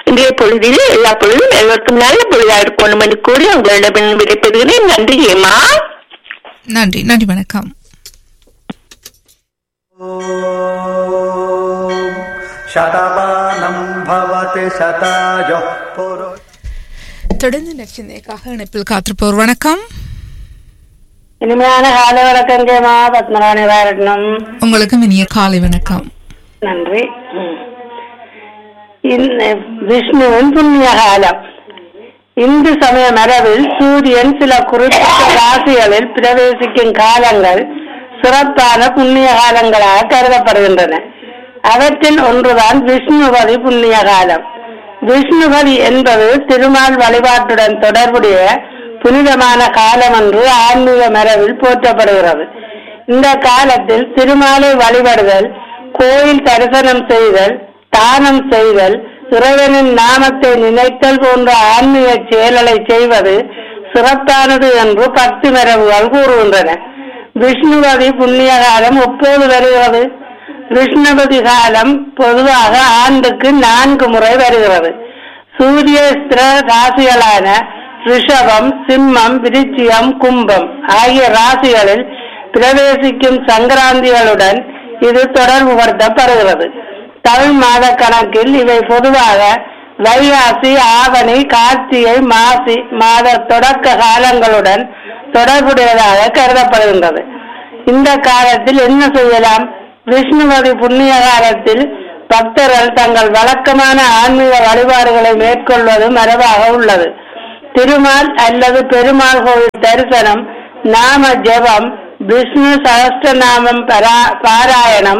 இன்றைய பொழுதிலே எல்லா பொழுதும் எல்லோருக்கும் நல்ல பொழுதா இருக்கணும் என்று கூறி உங்களிடம் விடைபெறுகிறேன் நன்றி ஏமா நன்றி நன்றி வணக்கம் शतमानं भवति शतायुः पुरुष தொடர்ந்து நச்சினைக்காக இணைப்பில் காத்திருப்போர் வணக்கம் இனிமையான காலை வணக்கம் ஜெயமா பத்மராணி வாரட்னம் உங்களுக்கும் இனிய காலை வணக்கம் நன்றி ம். இந்த விஷ்ணுவின் புண்ணிய காலம் இந்து சமய மரபில் சூரியன் சில குறிப்பிட்ட ராசிகளில் பிரவேசிக்கும் காலங்கள் சிறப்பான புண்ணிய காலங்களாக கருதப்படுகின்றன அவற்றில் ஒன்றுதான் விஷ்ணுபதி புண்ணிய காலம் விஷ்ணுபதி என்பது திருமால் வழிபாட்டுடன் தொடர்புடைய புனிதமான காலம் என்று ஆன்மீக மரபில் போற்றப்படுகிறது இந்த காலத்தில் திருமாலை வழிபடுதல் கோயில் தரிசனம் செய்தல் தானம் செய்தல் இறைவனின் நாமத்தை நினைத்தல் போன்ற ஆன்மீக செயல்களை செய்வது சிறப்பானது என்று பக்தி மரபுகள் கூறுகின்றன விஷ்ணுபதி புண்ணிய காலம் எப்போது வருகிறது விஷ்ணுபதி காலம் பொதுவாக ஆண்டுக்கு நான்கு முறை வருகிறது சூரியஸ்திர ராசிகளான ரிஷபம் சிம்மம் விருச்சியம் கும்பம் ஆகிய ராசிகளில் பிரவேசிக்கும் சங்கராந்திகளுடன் இது தொடர்புபடுத்தப்படுகிறது தமிழ் மாத கணக்கில் இவை பொதுவாக வைகாசி ஆவணி கார்த்திகை மாசி மாத தொடக்க காலங்களுடன் தொடர்புடையதாக கருதப்படுகின்றது இந்த காலத்தில் என்ன செய்யலாம் விஷ்ணுபதி புண்ணிய காலத்தில் பக்தர்கள் தங்கள் வழக்கமான ஆன்மீக வழிபாடுகளை மேற்கொள்வது மரபாக உள்ளது திருமால் அல்லது பெருமாள் கோவில் தரிசனம் நாம ஜெபம் விஷ்ணு சகஸ்ரநாமம் பரா- பாராயணம்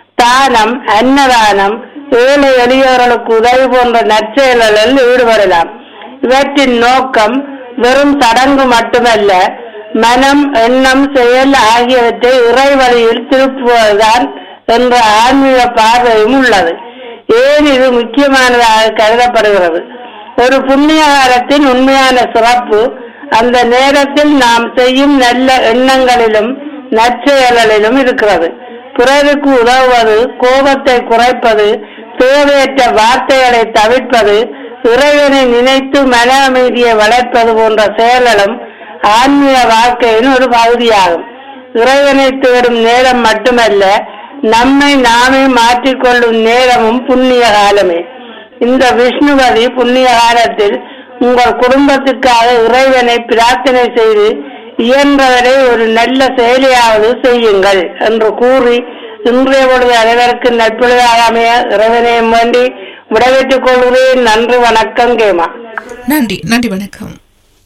தானம் அன்னதானம் ஏழை எளியோர்களுக்கு உதவி போன்ற நற்செயல்களில் ஈடுபடலாம் இவற்றின் நோக்கம் வெறும் சடங்கு மட்டுமல்ல மனம் எண்ணம் செயல் ஆகியவற்றை இறை வழியில் திருப்புவதுதான் என்ற ஆன்மீக பார்வையும் உள்ளது ஏன் இது முக்கியமானதாக கருதப்படுகிறது ஒரு புண்ணிய காலத்தின் உண்மையான சிறப்பு அந்த நேரத்தில் நாம் செய்யும் நல்ல எண்ணங்களிலும் நற்செயல்களிலும் இருக்கிறது பிறருக்கு உதவுவது கோபத்தை குறைப்பது தேவையற்ற வார்த்தைகளை தவிர்ப்பது இறைவனை நினைத்து மன அமைதியை வளர்ப்பது போன்ற செயல்களும் ஆன்மீக வாழ்க்கையின் ஒரு பகுதியாகும் இறைவனை தேடும் நேரம் மட்டுமல்ல நம்மை நாமே மாற்றிக்கொள்ளும் நேரமும் புண்ணிய காலமே இந்த விஷ்ணுபதி புண்ணிய காலத்தில் உங்கள் குடும்பத்துக்காக இறைவனை பிரார்த்தனை செய்து இயன்றவரை ஒரு நல்ல செயலையாவது செய்யுங்கள் என்று கூறி இன்றைய பொழுது அனைவருக்கு நட்பொழுதாக அமைய இறைவனையும் வேண்டி விடைபெற்றுக் கொள்கிறேன் நன்றி வணக்கம் கேமா நன்றி நன்றி வணக்கம்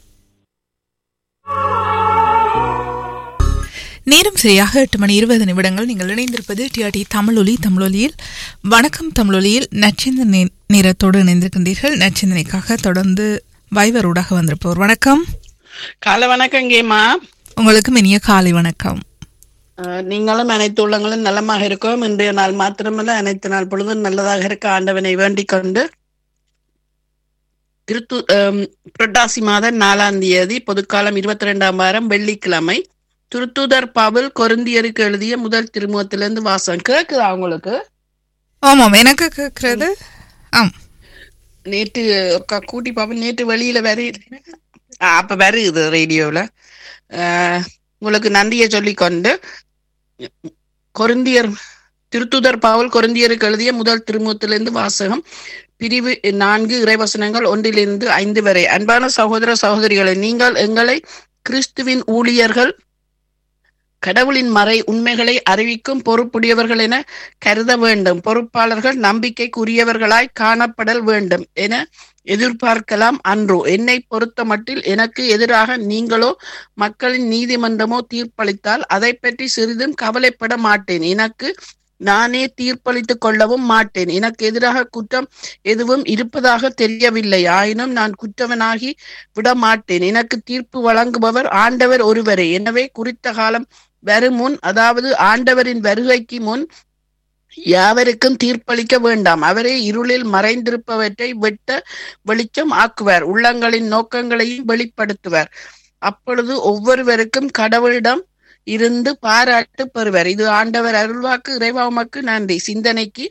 நேரம் சரியாக எட்டு மணி இருபது நிமிடங்கள் நீங்கள் இணைந்திருப்பது டிஆர்டி தமிழொலி தமிழொலியில் வணக்கம் தமிழொலியில் நச்சிந்தனை நேரத்தோடு இணைந்திருக்கின்றீர்கள் நச்சிந்தனைக்காக தொடர்ந்து வைவரூடாக வந்திருப்போர் வணக்கம் காலை வணக்கம் கேமா உங்களுக்கும் இனிய காலை வணக்கம் அஹ், நீங்களும் அனைத்து உள்ளங்களும் நலமாக இருக்கோம் இன்றைய நாள் மாத்திரமல்ல அனைத்து நாள் பொழுதும் நல்லதாக இருக்க ஆண்டவனை வேண்டிக் கொண்டு திருத்து அம், புரட்டாசி மாதம் நாலாம் தேதி பொதுக்காலம் இருபத்தி ரெண்டாம் வாரம் வெள்ளிக்கிழமை திருத்துதர் பவுல் கொருந்தியருக்கு எழுதிய முதல் திருமுகத்திலிருந்து வாசம் கேக்குதா உங்களுக்கு ஆமாம் எனக்கு கேட்கறது ஆம் நேற்று ஒருக்கா கூட்டி பாப்போம் நேற்று வெளியில வேற ஆ, அப்ப வருது ரேடியோல அஹ், உங்களுக்கு நன்றியை சொல்லிக்கொண்டு கொருந்தியர் திருத்துதர் பவுல் கொருந்தியருக்கு எழுதிய முதல் திருமுகத்திலிருந்து வாசகம் பிரிவு நான்கு இறைவசனங்கள் ஒன்றிலிருந்து ஐந்து வரை அன்பான சகோதர சகோதரிகளை நீங்கள் எங்களை கிறிஸ்துவின் ஊழியர்கள் கடவுளின் மறை உண்மைகளை அறிவிக்கும் பொறுப்புடையவர்கள் என கருத வேண்டும் பொறுப்பாளர்கள் நம்பிக்கைக்குரியவர்களாய் காணப்படல் வேண்டும் என எதிர்பார்க்கலாம் அன்றோ என்னை பொறுத்த மட்டில் எனக்கு எதிராக நீங்களோ மக்களின் நீதிமன்றமோ தீர்ப்பளித்தால் அதை பற்றி சிறிதும் கவலைப்பட மாட்டேன் எனக்கு நானே தீர்ப்பளித்துக் கொள்ளவும் மாட்டேன் எனக்கு எதிராக குற்றம் எதுவும் இருப்பதாக தெரியவில்லை ஆயினும் நான் குற்றவனாகி விட மாட்டேன் எனக்கு தீர்ப்பு வழங்குபவர் ஆண்டவர் ஒருவரே எனவே குறித்த காலம் வரும் முன் அதாவது ஆண்டவரின் வருகைக்கு முன் யாவருக்கும் தீர்ப்பளிக்க வேண்டாம் அவரே இருளில் மறைந்திருப்பவற்றை வெட்ட வெளிச்சம் ஆக்குவார் உள்ளங்களின் நோக்கங்களையும் வெளிப்படுத்துவார் அப்பொழுது ஒவ்வொருவருக்கும் கடவுளிடம் இருந்து பாராட்டு பெறுவர் இது ஆண்டவர் அருள்வாக்கு இறைவாமக்கு நன்றி சிந்தனைக்கு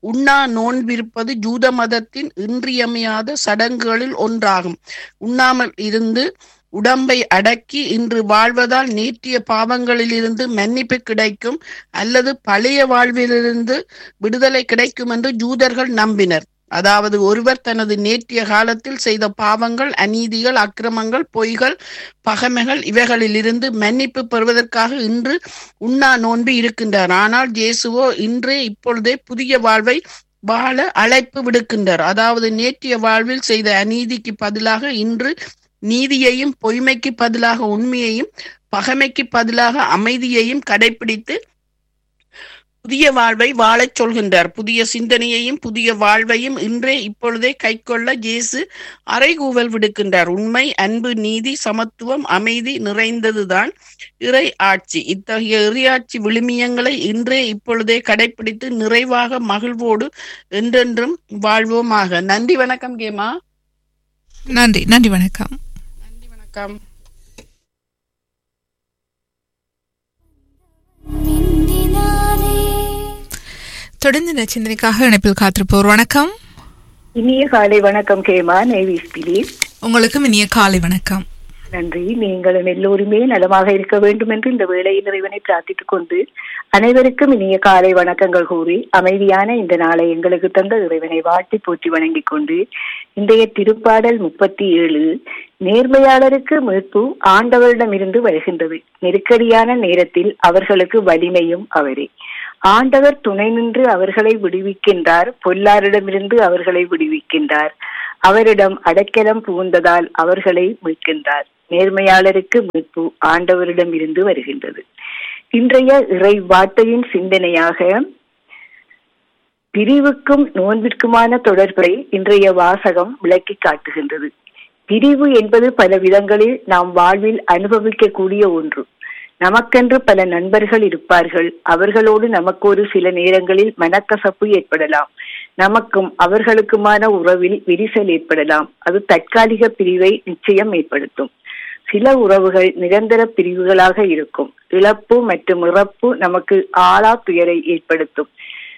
உண்ணா நோன்பிருப்பது ஜூத மதத்தின் இன்றியமையாத சடங்குகளில் ஒன்றாகும் உண்ணாமல் இருந்து உடம்பை அடக்கி இன்று வாழ்வதால் நேற்றிய பாவங்களிலிருந்து மன்னிப்பு கிடைக்கும் அல்லது பழைய வாழ்விலிருந்து விடுதலை கிடைக்கும் என்று ஜூதர்கள் நம்பினர் அதாவது ஒருவர் தனது நேற்றிய காலத்தில் செய்த பாவங்கள் அநீதிகள் அக்கிரமங்கள் பொய்கள் பகைமைகள் இவைகளிலிருந்து மன்னிப்பு பெறுவதற்காக இன்று உண்ணா நோன்பு இருக்கின்றார் ஆனால் இயேசுவோ இன்றே இப்பொழுதே புதிய வாழ்வை வாழ அழைப்பு விடுக்கின்றார் அதாவது நேற்றிய வாழ்வில் செய்த அநீதிக்கு பதிலாக இன்று நீதியையும் பொய்மைக்கு பதிலாக உண்மையையும் பகைமைக்கு பதிலாக அமைதியையும் கடைபிடித்து புதிய வாழ்வை வாழச் சொல்கின்றார் புதிய சிந்தனையையும் புதிய வாழ்வையும் இன்றே இப்பொழுதே கைக்கொள்ள இயேசு அறைகூவல் விடுக்கின்றார் உண்மை அன்பு நீதி சமத்துவம் அமைதி நிறைந்ததுதான் இறை ஆட்சி இத்தகைய இறையாட்சி விழுமியங்களை இன்றே இப்பொழுதே கடைபிடித்து நிறைவாக மகிழ்வோடு என்றென்றும் வாழ்வோமாக நன்றி வணக்கம் கேமா நன்றி நன்றி வணக்கம் நன்றி வணக்கம் தொடர்ந்து நச்சிந்தனைக்காக இணைப்பில் காத்திருப்போர் வணக்கம் இனிய காலை வணக்கம் கேமா நேவிஸ் பிலீஸ் உங்களுக்கும் இனிய காலை வணக்கம் நன்றி நீங்களும் எல்லோருமே நலமாக இருக்க வேண்டும் என்று இந்த வேளையில் இறைவனை பிரார்த்தித்துக் கொண்டு அனைவருக்கும் இனிய காலை வணக்கங்கள் கூறி அமைதியான இந்த நாளை எங்களுக்கு தந்த இறைவனை வாழ்த்தி போற்றி வணங்கிக் கொண்டு இன்றைய திருப்பாடல் முப்பத்தி ஏழு நேர்மையாளருக்கு மீட்பு ஆண்டவரிடமிருந்து வருகின்றது நெருக்கடியான நேரத்தில் அவர்களுக்கு வலிமையும் அவரே ஆண்டவர் துணை நின்று அவர்களை விடுவிக்கின்றார் பொல்லாரிடமிருந்து அவர்களை விடுவிக்கின்றார் அவரிடம் அடைக்கலம் புகுந்ததால் அவர்களை மீட்கின்றார் நேர்மையாளருக்கு மீட்பு ஆண்டவரிடம் இருந்து வருகின்றது இன்றைய இறை வார்த்தையின் சிந்தனையாக பிரிவுக்கும் நோன்பிற்குமான தொடர்பை இன்றைய வாசகம் விளக்கி காட்டுகின்றது பிரிவு என்பது பல விதங்களில் நாம் வாழ்வில் அனுபவிக்கக்கூடிய ஒன்று நமக்கென்று பல நண்பர்கள் இருப்பார்கள் அவர்களோடு நமக்கு ஒரு சில நேரங்களில் மனக்கசப்பு ஏற்படலாம் நமக்கும் அவர்களுக்குமான உறவில் விரிசல் ஏற்படலாம் அது தற்காலிக பிரிவை நிச்சயம் ஏற்படுத்தும் சில உறவுகள் நிரந்தர பிரிவுகளாக இருக்கும் இழப்பு மற்றும் இறப்பு நமக்கு ஆளா துயரை ஏற்படுத்தும்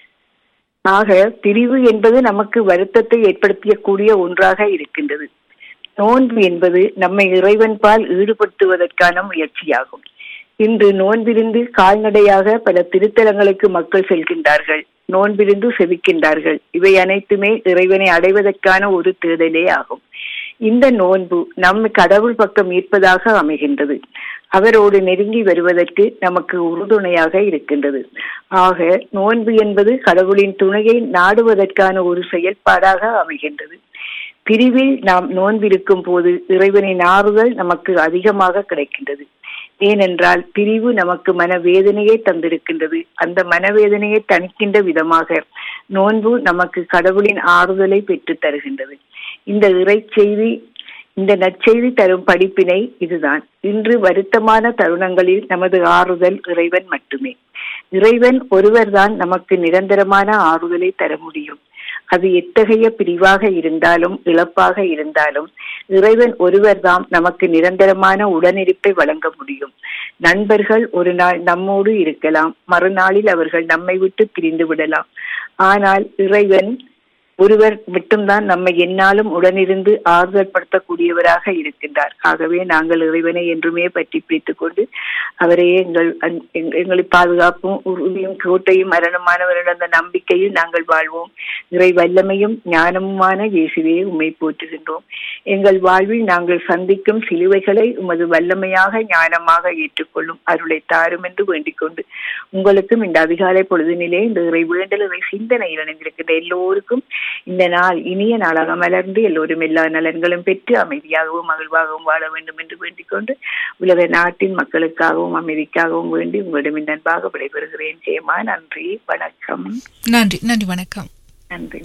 ஆக பிரிவு என்பது நமக்கு வருத்தத்தை ஏற்படுத்தக்கூடிய ஒன்றாக இருக்கின்றது நோன்பு என்பது நம்மை இறைவன்பால் ஈடுபடுத்துவதற்கான முயற்சியாகும் இன்று நோன்பிருந்து கால்நடையாக பல திருத்தலங்களுக்கு மக்கள் செல்கின்றார்கள் நோன்பிருந்து செவிக்கின்றார்கள் இவை அனைத்துமே இறைவனை அடைவதற்கான ஒரு தேடலே ஆகும் இந்த நோன்பு நம் கடவுள் பக்கம் ஈர்ப்பதாக அமைகின்றது அவரோடு நெருங்கி வருவதற்கு நமக்கு உறுதுணையாக இருக்கின்றது ஆக நோன்பு என்பது கடவுளின் துணையை நாடுவதற்கான ஒரு செயல்பாடாக அமைகின்றது பிரிவில் நாம் நோன்பிருக்கும் போது இறைவனின் ஆறுதல் நமக்கு அதிகமாக கிடைக்கின்றது ஏனென்றால் பிரிவு நமக்கு மனவேதனையை தந்திருக்கின்றது அந்த மனவேதனையை தணிக்கின்ற விதமாக நோன்பு நமக்கு கடவுளின் ஆறுதலை பெற்று தருகின்றது இந்த இறை செய்தி இந்த நற்செய்தி தரும் படிப்பினை இதுதான் இன்று வருத்தமான தருணங்களில் நமது ஆறுதல் இறைவன் மட்டுமே இறைவன் ஒருவர்தான் நமக்கு நிரந்தரமான ஆறுதலை தர முடியும் அது எத்தகைய பிரிவாக இருந்தாலும் இழப்பாக இருந்தாலும் இறைவன் ஒருவர்தான் நமக்கு நிரந்தரமான உடனிருப்பை வழங்க முடியும் நண்பர்கள் ஒரு நாள் நம்மோடு இருக்கலாம் மறுநாளில் அவர்கள் நம்மை விட்டு பிரிந்து விடலாம் ஆனால் இறைவன் ஒருவர் மட்டும்தான் நம்மை என்னாலும் உடனிருந்து ஆறுதல் படுத்தக்கூடியவராக இருக்கின்றார் ஆகவே நாங்கள் இறைவனை என்றுமே பற்றி பிடித்துக் கொண்டு அவரையே எங்கள் எங்களை பாதுகாப்பும் உறுதியும் கோட்டையும் மரணமானவரிடம் அந்த நம்பிக்கையில் நாங்கள் வாழ்வோம் இறை வல்லமையும் ஞானமுமான இயேசுவே உண்மை போற்றுகின்றோம் எங்கள் வாழ்வில் நாங்கள் சந்திக்கும் சிலுவைகளை உமது வல்லமையாக ஞானமாக ஏற்றுக்கொள்ளும் அருளை தாரும் என்று வேண்டிக் கொண்டு உங்களுக்கும் இந்த அதிகாலை பொழுதினிலே இந்த இறை வேண்டல் இறை சிந்தனையில் இணைந்திருக்கின்ற எல்லோருக்கும் இந்த நாள் இனிய நாளாக மலர்ந்து எல்லோரும் எல்லா நலன்களும் பெற்று அமைதியாகவும் மகிழ்வாகவும் வாழ வேண்டும் என்று வேண்டிக் கொண்டு உலக நாட்டின் மக்களுக்காகவும் அமைதிக்காகவும் வேண்டி உங்களிடம் இந்த அன்பாக விடைபெறுகிறேன் ஜெயமா நன்றி வணக்கம் நன்றி நன்றி வணக்கம் நன்றி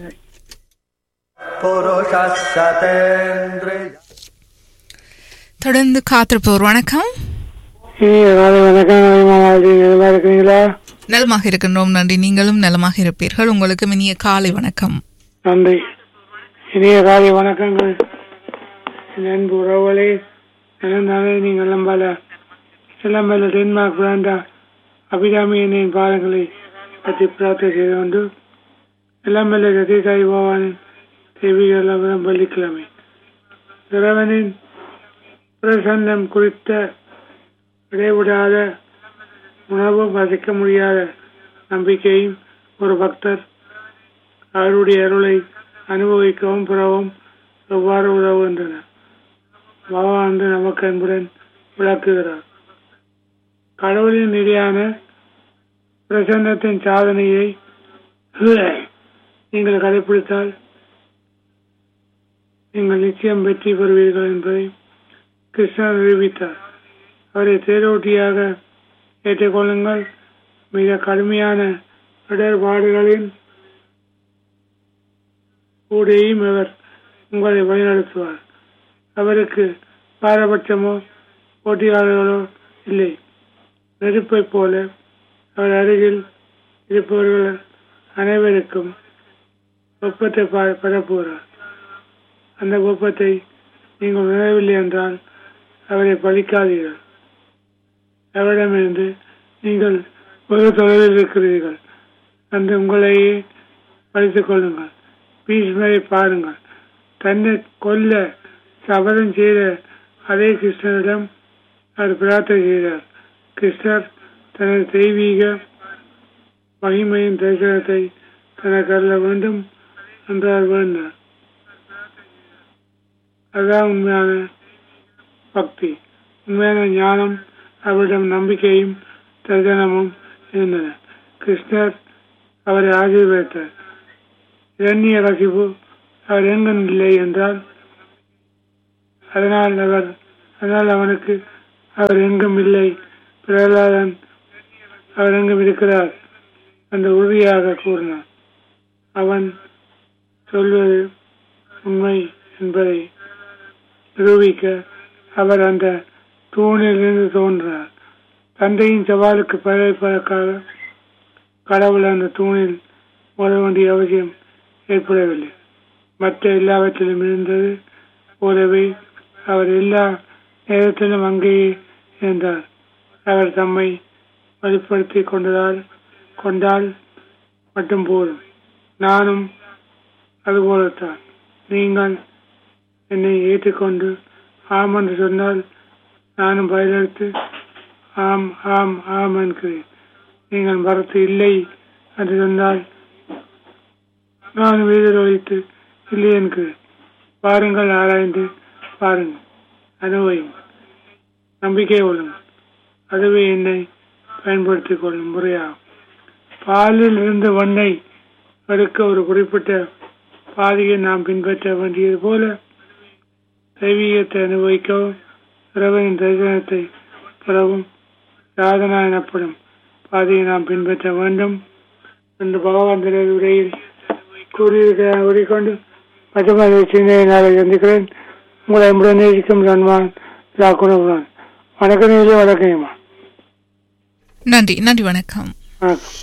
पुरुषशतेन्द्रिय தொடர்ந்து காத்திருப்போர் வணக்கம் காலை வணக்கம் மாமாஜி நல்லா இருக்கிறீங்களா நலமாக இருக்கின்றோம் நன்றி நீங்களும் நலமாக இருப்பீர்கள் உங்களுக்கு இனிய காலை வணக்கம் நன்றி இனிய காலை வணக்கங்கள் என் அன்பு உறவுகளே நலந்தானே நீங்கள் நம்பல சிலம்பல டென்மார்க் பிராண்டா அபிராமி என்னின் பாதங்களை பற்றி பிரார்த்தனை செய்து கொண்டு எல்லாம் வல்ல ரதிதாய் பவானின் தெய்வீக லவரம் வெள்ளிக்கிழமை இறைவனின் பிரசன்னம் குறித்த இடைவிடாத உணவும் வசிக்க முடியாத நம்பிக்கையும் ஒரு பக்தர் அவருடைய அருளை அனுபவிக்கவும் பெறவும் எவ்வாறு உதவுகின்றன பாபா வந்து நமக்கு அன்புடன் விளக்குகிறார் கடவுளின் நிலையான பிரசன்னத்தின் சாதனையை நீங்கள் கடைபிடித்தால் நீங்கள் நிச்சயம் வெற்றி பெறுவீர்கள் என்பதை கிருஷ்ணர் நிரூபித்தார் அவரை தேரோட்டியாக ஏற்றுக்கொள்ளுங்கள் மிக கடுமையான இடர்பாடுகளின் கூடையும் அவர் உங்களை வழிநடத்துவார் அவருக்கு பாரபட்சமோ போட்டியாளர்களோ இல்லை நெருப்பைப் போல அவர் அருகில் இருப்பவர்கள் அனைவருக்கும் வெப்பத்தை ப- பரப்புகிறார் அந்த வெப்பத்தை நீங்கள் உணரவில்லை என்றால் அவரை பழிக்காதீர்கள் அவரிடமிருந்து நீங்கள் வெகு தொலைவில் இருக்கிறீர்கள் அந்த உங்களையே பழித்துக் கொள்ளுங்கள் பீஷ்மரை பாருங்கள் தன்னை கொல்ல சபதம் செய்த அதே கிருஷ்ணரிடம் அவர் பிரார்த்தனை செய்தார் கிருஷ்ணர் தனது தெய்வீக மகிமையின் தரிசனத்தை தனக்கு அருள வேண்டும் என்று அவர் வேண்டார் அதுதான் உண்மையான பக்தி உண்மையான ஞானம் அவரிடம் நம்பிக்கையும் தரிசனமும் இருந்தன கிருஷ்ணர் அவரை ஆசீர்வதித்தார் இரண்ய கசிப்பு அவர் எங்கும் இல்லை என்றால் அதனால் அவர் அதனால் அவனுக்கு அவர் எங்கும் இல்லை பிரகலாதன் அவர் எங்கும் இருக்கிறார் என்று உறுதியாக கூறினான் அவன் சொல்வது உண்மை என்பதை நிரூபிக்க அவர் அந்த தூணிலிருந்து தோன்றினார் தந்தையின் சவாலுக்கு பதவிப்பதற்காக கடவுள் அந்த தூணில் மோத வேண்டிய அவசியம் ஏற்படவில்லை மற்ற எல்லாவற்றிலும் இருந்தது போலவே அவர் எல்லா நேரத்திலும் அங்கேயே இருந்தார் அவர் தம்மை வெளிப்படுத்தி கொண்டதால் கொண்டால் மட்டும் போதும் நானும் அதுபோலத்தான் நீங்கள் என்னை ஏற்றுக்கொண்டு ஆம் என்று சொன்னால் நானும் பதிலளித்து ஆம் ஆம் ஆம் என்கிறேன் நீங்கள் மறுத்து இல்லை என்று சொன்னால் நானும் எதிரொலித்து இல்லை என்கிறேன் பாருங்கள் ஆராய்ந்து பாருங்கள் அனுபவியுங்கள் நம்பிக்கை கொள்ளுங்கள் அதுவே என்னை பயன்படுத்திக் கொள்ளும் முறையாகும் பாலில் இருந்து வெண்ணெய் எடுக்க ஒரு குறிப்பிட்ட பாதையை நாம் பின்பற்ற வேண்டியது போல தெய்வீகத்தை அனுபவிக்கவும் இறைவனின் தரிசனத்தை பெறவும் சாதனா எனப்படும் பாதையை நாம் பின்பற்ற வேண்டும் என்று பகவான் தனது உரையில் கூறியிருக்கிறார் கூறிக்கொண்டு மற்றமதை சிந்தனை நாளை சந்திக்கிறேன் உங்களை அன்புடன் நேசிக்கும் ரன்வான் லாக்குணபுரான் வணக்கம் நேரில் வணக்கம்மா நன்றி நன்றி வணக்கம் வணக்கம்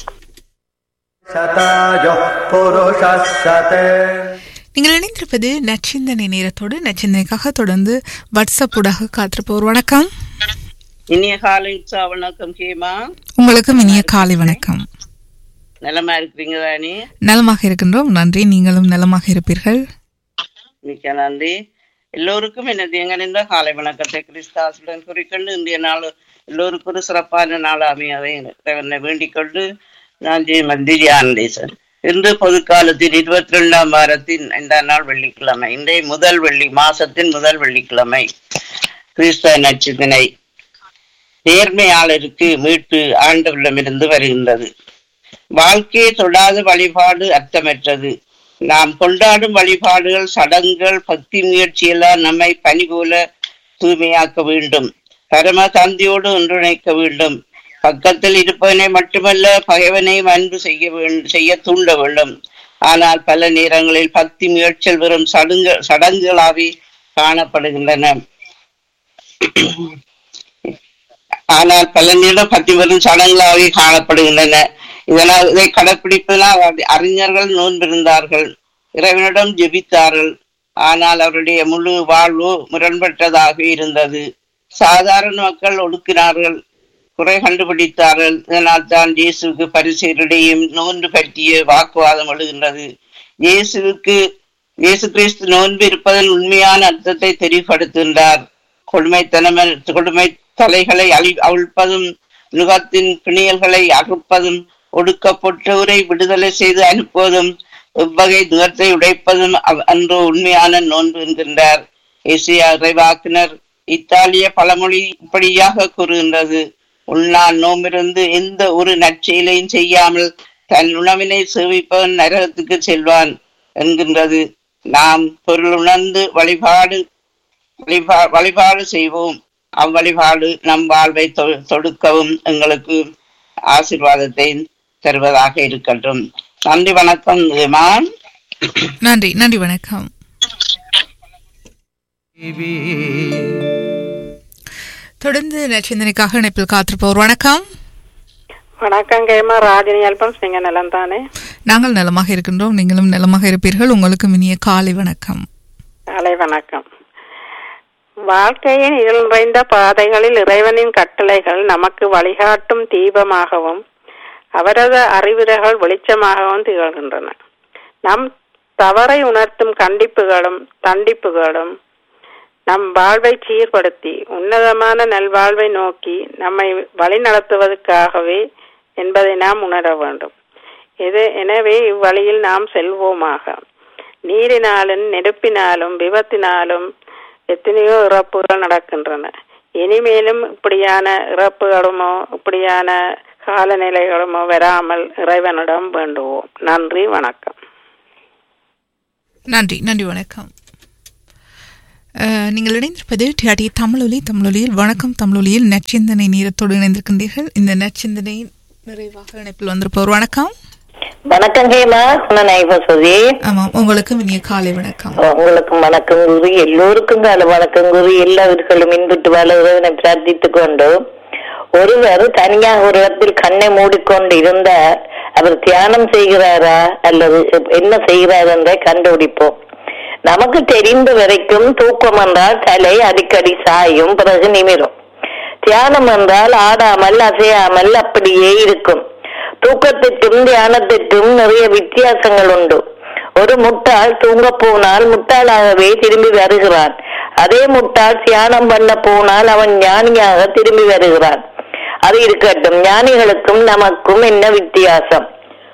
शतायुः पुरुषः शते நீங்கள் இணைந்திருப்பது நச்சிந்தனை நேரத்தோடு நச்சிந்தனைக்காக தொடர்ந்து வாட்ஸ்அப் ஊடாக காத்திருப்போர் வணக்கம் இனிய காலை உற்சா வணக்கம் ஹேமா உங்களுக்கும் இனிய காலை வணக்கம் நலமா இருக்கிறீங்க தானே நலமாக இருக்கின்றோம் நன்றி நீங்களும் நலமாக இருப்பீர்கள் மிக்க நன்றி எல்லோருக்கும் எனது எங்கனிருந்த காலை வணக்கத்தை கிறிஸ்தாசுடன் குறிக்கொண்டு இந்திய நாள் எல்லோருக்கும் ஒரு சிறப்பான நாள் அமையவை என்னை வேண்டிக் கொண்டு நான் ஸ்ரீமதி ஜானதேசன் இன்று பொதுக்காலத்தின் இருபத்தி ரெண்டாம் வாரத்தின் ஐந்தாம் நாள் வெள்ளிக்கிழமை இன்றைய முதல் வெள்ளி மாசத்தின் முதல் வெள்ளிக்கிழமை கிறிஸ்தவ நட்சத்தினை நேர்மையாளருக்கு மீட்டு ஆண்டவரிடமிருந்து வருகின்றது வாழ்க்கையை தொடாத வழிபாடு அர்த்தமற்றது நாம் கொண்டாடும் வழிபாடுகள் சடங்குகள் பக்தி முயற்சியெல்லாம் நம்மை பனி போல தூய்மையாக்க வேண்டும் பரம தந்தையோடு ஒன்றிணைக்க வேண்டும் பக்கத்தில் இருப்பவனை மட்டுமல்ல பகைவனையும் அன்பு செய்ய வேண்டும் செய்ய தூண்ட வேண்டும் ஆனால் பல நேரங்களில் பக்தி முயற்சிகள் வெறும் சடங்கு சடங்குகளாவே காணப்படுகின்றன ஆனால் பல நேரம் பக்தி வெறும் சடங்குகளாகவே காணப்படுகின்றன இதனால் இதை கடைப்பிடிப்பதனால் அறி- அறிஞர்கள் நோன்பிருந்தார்கள் இறைவனிடம் ஜெபித்தார்கள் ஆனால் அவருடைய முழு வாழ்வு முரண்பட்டதாக இருந்தது சாதாரண மக்கள் ஒடுக்கினார்கள் குறை கண்டுபிடித்தார்கள் இதனால் தான் இயேசுக்கு பரிசெயரிடையும் நோன்பு பற்றிய வாக்குவாதம் எழுகின்றது இயேசுவுக்கு இயேசு கிறிஸ்து நோன்பு இருப்பதன் உண்மையான அர்த்தத்தை தெளிவுபடுத்துகின்றார் கொடுமைத்தனம கொடுமை தலைகளை அழி அவிழ்ப்பதும் நுகத்தின் பிணியல்களை அறுப்பதும் ஒடுக்கப்பட்டோரை விடுதலை செய்து அனுப்புவதும் எவ்வகை துகத்தை உடைப்பதும் அவ்- அன்று உண்மையான நோன்பு என்கின்றார் ஏசியா இறைவாக்கினர் இத்தாலிய பழமொழி இப்படியாக கூறுகின்றது உள்நாள் நோம்பிருந்து எந்த ஒரு நற்செயலையும் செய்யாமல் தன் உணவினை சேவிப்பவன் நரகத்துக்கு செல்வான் என்கின்றது நாம் பொருள் உணர்ந்து வழிபாடு வழிபா- வழிபாடு செய்வோம் அவ்வழிபாடு நம் வாழ்வை தொ- தொடுக்கவும் எங்களுக்கு ஆசீர்வாதத்தை தருவதாக இருக்கட்டும் நன்றி வணக்கம் விமான் நன்றி நன்றி வணக்கம் தொடர்ந்து நச்சிந்தனைக்காக இணைப்பில் காத்திருப்போர் வணக்கம் வணக்கம் கேமா ராஜினி அல்பன்ஸ் நீங்க நலம் தானே நாங்கள் நலமாக இருக்கின்றோம் நீங்களும் நலமாக இருப்பீர்கள் உங்களுக்கும் இனிய காலை வணக்கம் காலை வணக்கம் வாழ்க்கையின் இருள் நிறைந்த பாதைகளில் இறைவனின் கட்டளைகள் நமக்கு வழிகாட்டும் தீபமாகவும் அவரது அறிவுரைகள் வெளிச்சமாகவும் திகழ்கின்றன நம் தவறை உணர்த்தும் கண்டிப்புகளும் தண்டிப்புகளும் நம் வாழ்வை சீர்படுத்தி உன்னதமான நல்வாழ்வை நோக்கி நம்மை வழிநடத்துவதற்காகவே என்பதை நாம் உணர வேண்டும் இது எனவே இவ்வழியில் நாம் செல்வோமாக நீரினாலும் நெருப்பினாலும் விபத்தினாலும் எத்தனையோ இறப்புகள் நடக்கின்றன இனிமேலும் இப்படியான இறப்புகளுமோ இப்படியான காலநிலைகளுமோ வராமல் இறைவனிடம் வேண்டுவோம் நன்றி வணக்கம் நன்றி நன்றி வணக்கம் அஹ், நீங்கள் இணைந்திருப்பது டிஆடி தமிழொலி தமிழொலியில் வணக்கம் தமிழொலியில் நற்சிந்தனை நேரத்தோடு இணைந்திருக்கின்றீர்கள் இந்த நற்சிந்தனை நிறைவாக இணைப்பில் வந்திருப்பவர் வணக்கம் வணக்கம் ஹேமா நான் ஐபசுதி ஆமாம் உங்களுக்கும் இனிய காலை வணக்கம் உங்களுக்கும் வணக்கம் கூறி எல்லோருக்கும் கால வணக்கம் கூறி எல்லாவர்களும் இன்புட்டு வளர்வதனை பிரார்த்தித்துக் கொண்டு ஒருவர் தனியாக ஒரு இடத்தில் கண்ணை மூடிக்கொண்டு இருந்தார் அவர் தியானம் செய்கிறாரா அல்லது என்ன செய்கிறார் என்றை கண்டுபிடிப்போம் நமக்கு தெரிந்த வரைக்கும் தூக்கம் என்றால் தலை அடிக்கடி சாயும் பிறகு நிமிரும் தியானம் என்றால் ஆடாமல் அசையாமல் அப்படியே இருக்கும் தூக்கத்திற்கும் தியானத்திற்கும் நிறைய வித்தியாசங்கள் உண்டு ஒரு முட்டாள் தூங்க போனால் முட்டாளாகவே திரும்பி வருகிறான் அதே முட்டாள் தியானம் பண்ண போனால் அவன் ஞானியாக திரும்பி வருகிறான் அது இருக்கட்டும் ஞானிகளுக்கும் நமக்கும் என்ன வித்தியாசம்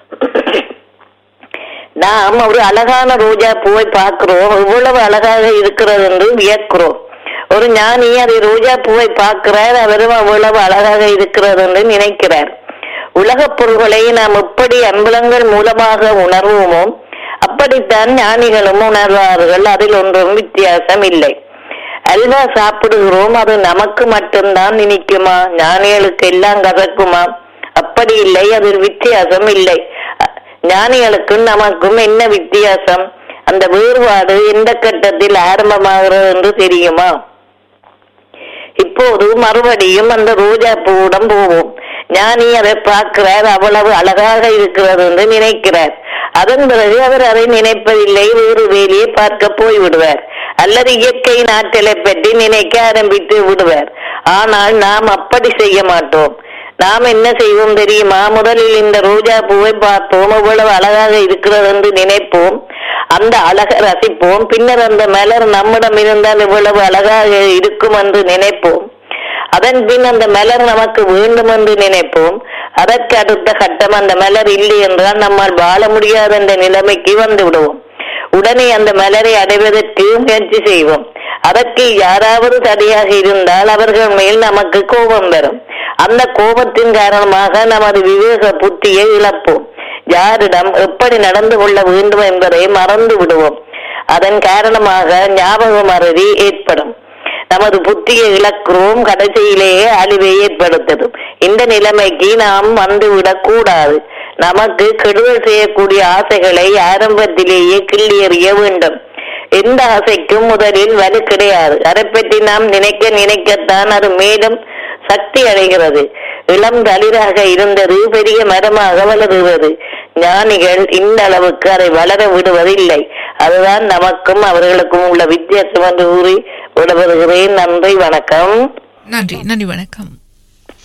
நாம் ஒரு அழகான ரோஜா பூவை பார்க்கிறோம் இவ்வளவு அழகாக இருக்கிறது என்று வியக்கிறோம் ஒரு ஞானி அதை ரோஜா பூவை பார்க்கிறார் அவரும் அவ்வளவு அழகாக இருக்கிறது என்று நினைக்கிறார் உலகப் பொருள்களை நாம் எப்படி அன்பலங்கள் மூலமாக உணர்வோமோ அப்படித்தான் ஞானிகளும் உணர்வார்கள் அதில் ஒன்றும் வித்தியாசம் இல்லை அல்வா சாப்பிடுகிறோம் அது நமக்கு மட்டும்தான் நினைக்குமா ஞானிகளுக்கு எல்லாம் கசக்குமா அப்படி இல்லை அதில் வித்தியாசம் இல்லை அ- ஞானிகளுக்கும் நமக்கும் என்ன வித்தியாசம் அந்த வேறுபாடு எந்த கட்டத்தில் ஆரம்பமாகிறது என்று தெரியுமா இப்போது மறுபடியும் அந்த ரோஜா பூவுடன் போவோம் ஞானி அதை பார்க்கிறார் அவ்வளவு அழகாக இருக்கிறது என்று நினைக்கிறார் அதன் பிறகு அவர் அதை நினைப்பதில்லை வேறு வேலையை பார்க்க போய் விடுவார் அல்லது இயற்கையின் ஆற்றலை பற்றி நினைக்க ஆரம்பித்து விடுவார் ஆனால் நாம் அப்படி செய்ய மாட்டோம் நாம் என்ன செய்வோம் தெரியுமா முதலில் இந்த ரோஜா பூவை பார்ப்போம் எவ்வளவு அழகாக இருக்கிறது என்று நினைப்போம் அந்த அழகை ரசிப்போம் பின்னர் அந்த மலர் நம்மிடம் இருந்தால் எவ்வளவு அழகாக இருக்கும் என்று நினைப்போம் அதன் பின் அந்த மலர் நமக்கு வேண்டும் என்று நினைப்போம் அதற்கு அடுத்த கட்டம் அந்த மலர் இல்லை என்றால் நம்மால் வாழ முடியாத என்ற நிலைமைக்கு வந்து விடுவோம் உடனே அந்த மலரை அடைவதற்கு முயற்சி செய்வோம் அதற்கு யாராவது தடையாக இருந்தால் அவர்கள் மேல் நமக்கு கோபம் வரும் அந்த கோபத்தின் காரணமாக நமது விவேக புத்தியை இழப்போம் யாரிடம் எப்படி நடந்து கொள்ள வேண்டும் என்பதை மறந்து விடுவோம் அதன் காரணமாக ஞாபக மறதி ஏற்படும் நமது புத்தியை இழக்கிறோம் கடைசியிலேயே அழிவை ஏற்படுத்தும் இந்த நிலைமைக்கு நாம் வந்துவிடக் கூடாது நமக்கு கெடுதல் செய்யக்கூடிய ஆசைகளை ஆரம்பத்திலேயே கிள்ளி எறிய வேண்டும் எந்த ஆசைக்கும் முதலில் வலு கிடையாது அதை பற்றி நாம் நினைக்க நினைக்கத்தான் அது மேலும் சக்தி அடைகிறது இளம் தளிராக இருந்தது பெரிய மரமாக வளருகிறது ஞானிகள் இந்த அளவுக்கு அதை வளர விடுவதில்லை அதுதான் நமக்கும் அவர்களுக்கும் உள்ள வித்தியாசம் என்று கூறி விடுபடுகிறேன் நன்றி வணக்கம் நன்றி நன்றி வணக்கம்